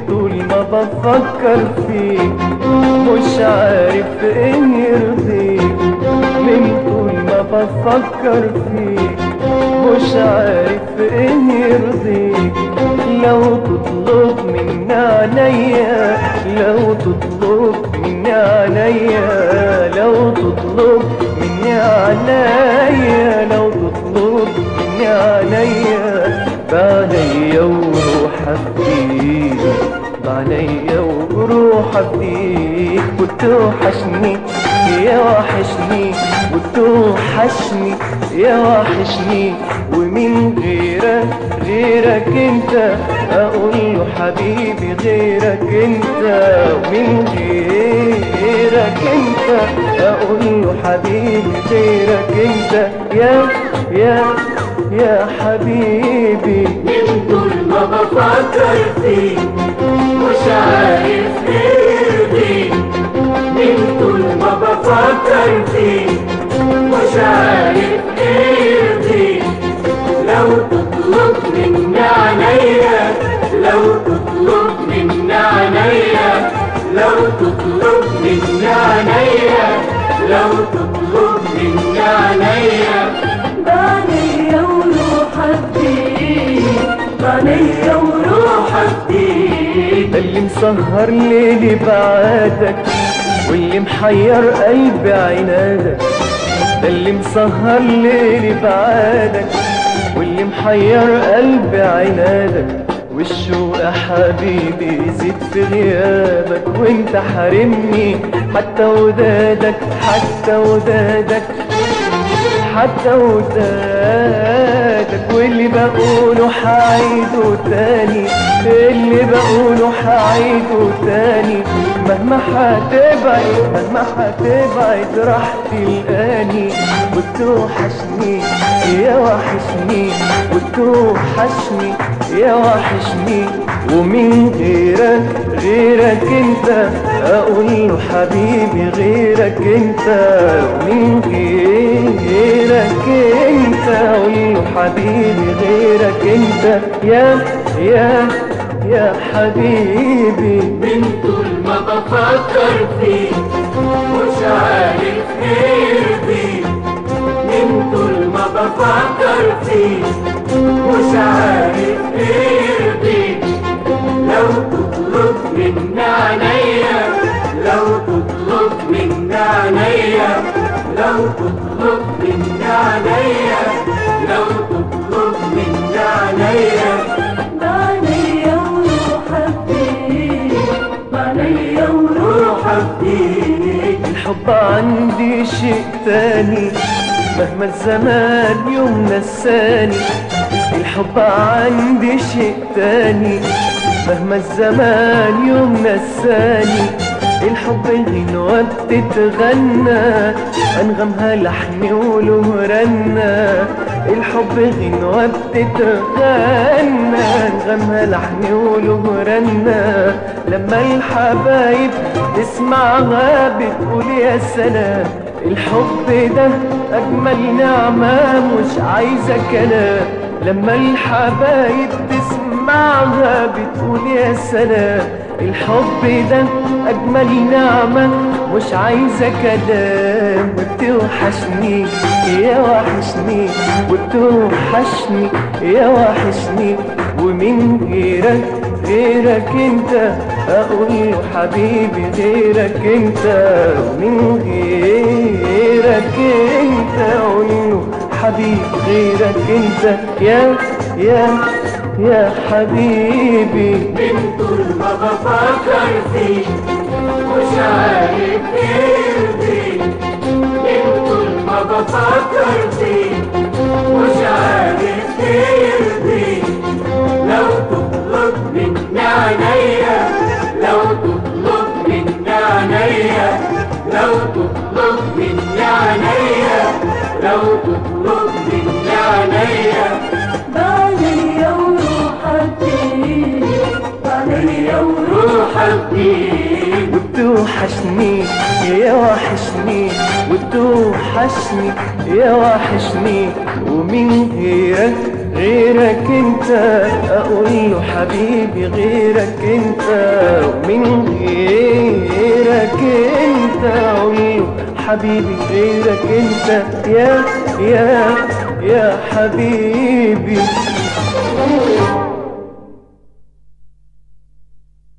طول ما بفكر فيك مش عارف ان يرضيك من طول ما بفكر فيك مش عارف ان يرضيك لو تطلب مني عليا لو تطلب مني عليا لو تطلب مني عليا لو تطلب مني عليا بعليا وروح افديك بعليا وروح افديك وتوحشني يا وحشني وتوحشني يا وحشني ومن غيرك غيرك انت اقول له حبيبي غيرك انت ومن غيرك انت اقول له حبيبي غيرك انت يا يا يا حبيبي من طول ما بفكر فيك مش عارف يرضيك من طول ما بفكر فيك مش عارف يرضيك لو تطلب مني عينيا لو تطلب مني عينيا لو تطلب مني عينيا لو تطلب مني عينيا بعينيا وروح فيك بعينيا وروح فيك ده اللي مسهر ليلي بعادك واللي محير قلبي عنادك ده اللي مسهر ليلي بعادك واللي محير قلبي عنادك والشوق يا حبيبي يزيد في غيابك وانت حارمني حتى ودادك حتى ودادك حتى ودادك واللي بقوله حعيده تاني اللي بقوله حعيده تاني مهما حتبعد مهما حتبعد راح تلقاني وتوحشني يا وحشني وتوحشني يا وحشني ومن غيرك غيرك انت اقول له حبيبي غيرك انت ومن غيرك انت اقول له حبيبي غيرك انت يا يا يا حبيبي من طول ما بفكر فيك مش عارف يرضيك من طول ما بفكر فيك مش عارف يرضيك لو تطلب مني عينيا لو تطلب مني عينيا لو تطلب مني عينيا لو تطلب مني عينيا بعينيا وروح فيك بعينيا وروح فيك الحب عندي شيء تاني مهما الزمان يوم نساني الحب عندي شيء تاني مهما الزمان يوم نساني الحب غنوة بتتغنى أنغمها لحن وله رنة الحب غنوة بتتغنى أنغمها لحن وله رنة لما الحبايب تسمعها بتقول يا سلام الحب ده أجمل نعمة مش عايزة كلام لما الحبايب تسمعها بتقول يا سلام الحب ده أجمل نعمة مش عايزة كلام وبتوحشني يا وحشني وبتوحشني يا وحشني ومن غيرك غيرك انت اقول له حبيبي غيرك انت ومن غيرك انت اقول له حبيبي غيرك انت يا يا يا حبيبي من طول ما بفكر فيك مش عارف يرضيك من طول ما بفكر فيك مش عارف يرضيك لو تطلب مني عينيا لو تطلب مني عينيا لو تطلب مني عينيا لو تطلب مني عينيا بعينيا وروح فيك بعينيا وروح فيك وتوحشني يا وحشني وتوحشني يا وحشني ومن غيرك غيرك انت اقول له حبيبي غيرك انت ومن غيرك انت اقول له حبيبي غيرك انت يا يا يا حبيبي